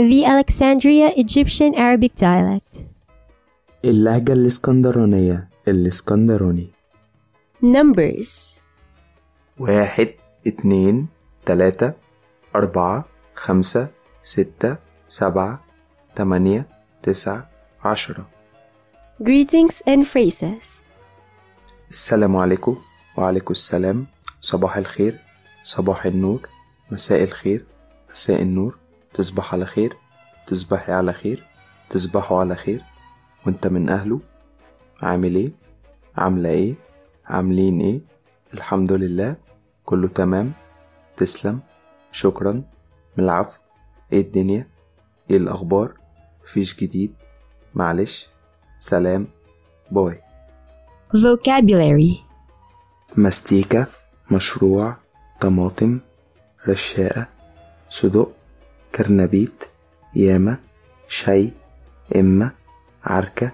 The Alexandria Egyptian Arabic dialect. اللهجة الإسكندرانية الإسكندراني Numbers واحد اتنين تلاتة أربعة خمسة ستة سبعة تمانية تسعة عشرة Greetings and phrases. السلام عليكم وعليكم السلام صباح الخير صباح النور مساء الخير مساء النور تصبح على خير تصبحي على خير تصبحوا على خير وانت من أهله عامل ايه عاملة ايه عاملين ايه الحمد لله كله تمام تسلم شكرا من العفو ايه الدنيا ايه الأخبار مفيش جديد معلش سلام باي Vocabulary مستيكة مشروع طماطم رشاقة صدق كرنبيت ياما شي إما عركة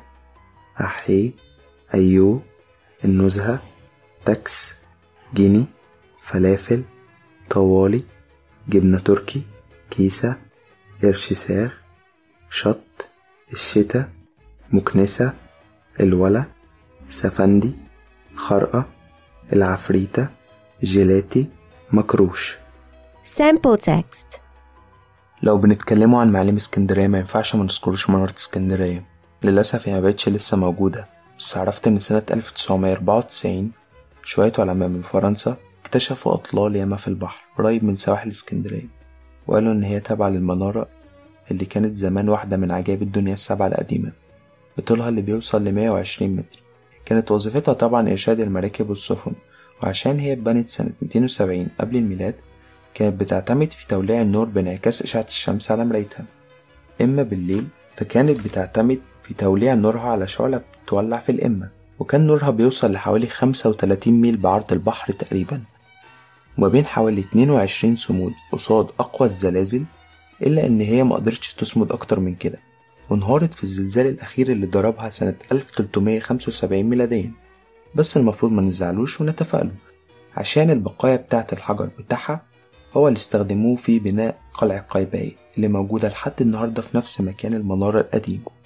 أحي أيو النزهة تاكس جيني فلافل طوالي جبنة تركي كيسة قرش ساغ شط الشتا مكنسة الولا سفندي خرقة العفريتة جيلاتي مكروش Sample text. لو بنتكلموا عن معالم اسكندرية ما ينفعش ما نذكروش منارة اسكندرية للأسف هي ما بقتش لسه موجودة بس عرفت إن سنة 1994 شوية علماء من فرنسا اكتشفوا أطلال ياما في البحر قريب من سواحل اسكندرية وقالوا إن هي تابعة للمنارة اللي كانت زمان واحدة من عجائب الدنيا السبعة القديمة بطولها اللي بيوصل ل 120 متر كانت وظيفتها طبعا إرشاد المراكب والسفن وعشان هي اتبنت سنة 270 قبل الميلاد كانت بتعتمد في توليع النور بانعكاس إشعة الشمس على مرايتها إما بالليل فكانت بتعتمد في توليع نورها على شعلة بتولع في الإمة وكان نورها بيوصل لحوالي 35 ميل بعرض البحر تقريبا وما بين حوالي 22 صمود قصاد أقوى الزلازل إلا إن هي مقدرتش تصمد أكتر من كده وانهارت في الزلزال الأخير اللي ضربها سنة 1375 ميلاديا بس المفروض ما نزعلوش ونتفائلوا عشان البقايا بتاعة الحجر بتاعها هو اللي استخدموه في بناء قلعة قايباي اللي موجودة لحد النهاردة في نفس مكان المنارة القديم